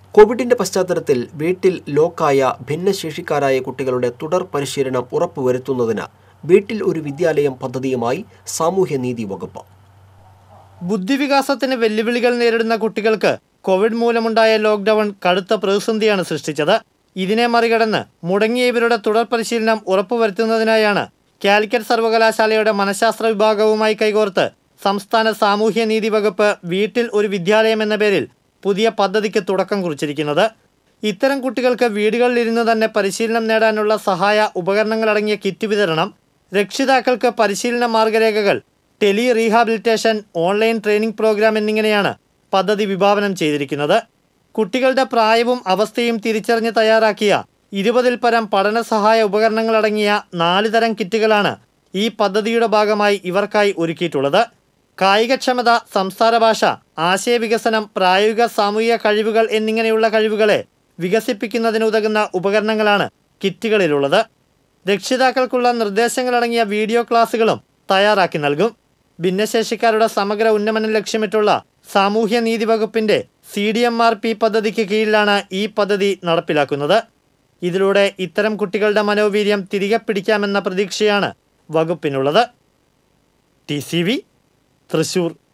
കോവിഡിന്റെ പശ്ചാത്തലത്തിൽ വീട്ടിൽ ലോക്കായ ഭിന്നശേഷിക്കാരായ കുട്ടികളുടെ തുടർ പരിശീലനം ഉറപ്പുവരുത്തുന്നതിന് വീട്ടിൽ ഒരു വിദ്യാലയം പദ്ധതിയുമായി സാമൂഹ്യനീതി വകുപ്പ് ബുദ്ധിവികാസത്തിന് വെല്ലുവിളികൾ നേരിടുന്ന കുട്ടികൾക്ക് കോവിഡ് മൂലമുണ്ടായ ലോക്ക്ഡൌൺ കടുത്ത പ്രതിസന്ധിയാണ് സൃഷ്ടിച്ചത് ഇതിനെ മറികടന്ന് മുടങ്ങിയ ഇവരുടെ തുടർ പരിശീലനം ഉറപ്പുവരുത്തുന്നതിനായാണ് കാലിക്കറ്റ് സർവകലാശാലയുടെ മനഃശാസ്ത്ര വിഭാഗവുമായി കൈകോർത്ത് സംസ്ഥാന സാമൂഹ്യനീതി വകുപ്പ് വീട്ടിൽ ഒരു വിദ്യാലയം എന്ന പേരിൽ പുതിയ പദ്ധതിക്ക് തുടക്കം കുറിച്ചിരിക്കുന്നത് ഇത്തരം കുട്ടികൾക്ക് വീടുകളിലിരുന്ന് തന്നെ പരിശീലനം നേടാനുള്ള സഹായ ഉപകരണങ്ങളടങ്ങിയ കിറ്റ് വിതരണം രക്ഷിതാക്കൾക്ക് പരിശീലന മാർഗരേഖകൾ tele rehabilitation online training programme എന്നിങ്ങനെയാണ് പദ്ധതി വിഭാവനം ചെയ്തിരിക്കുന്നത് കുട്ടികളുടെ പ്രായവും അവസ്ഥയും തിരിച്ചറിഞ്ഞ് തയ്യാറാക്കിയ ഇരുപതിൽ പരം പഠന സഹായ ഉപകരണങ്ങളടങ്ങിയ നാല് തരം കിറ്റുകളാണ് ഈ പദ്ധതിയുടെ ഭാഗമായി ഇവർക്കായി ഒരുക്കിയിട്ടുള്ളത് കായികക്ഷമത സംസാര ഭാഷ ആശയവികസനം പ്രായോഗിക സാമൂഹിക കഴിവുകൾ എന്നിങ്ങനെയുള്ള കഴിവുകളെ വികസിപ്പിക്കുന്നതിന് ഉതകുന്ന ഉപകരണങ്ങളാണ് കിറ്റുകളിലുള്ളത് രക്ഷിതാക്കൾക്കുള്ള നിർദ്ദേശങ്ങളടങ്ങിയ വീഡിയോ ക്ലാസുകളും തയ്യാറാക്കി നൽകും ഭിന്നശേഷിക്കാരുടെ സമഗ്ര ഉന്നമനം ലക്ഷ്യമിട്ടുള്ള സാമൂഹ്യനീതി വകുപ്പിന്റെ C D M R P പദ്ധതിക്ക് കീഴിലാണ് ഈ പദ്ധതി നടപ്പിലാക്കുന്നത് ഇതിലൂടെ ഇത്തരം കുട്ടികളുടെ മനോവീര്യം തിരികെ പിടിക്കാമെന്ന പ്രതീക്ഷയാണ് വകുപ്പിനുള്ളത് ടി സി വി തൃശൂർ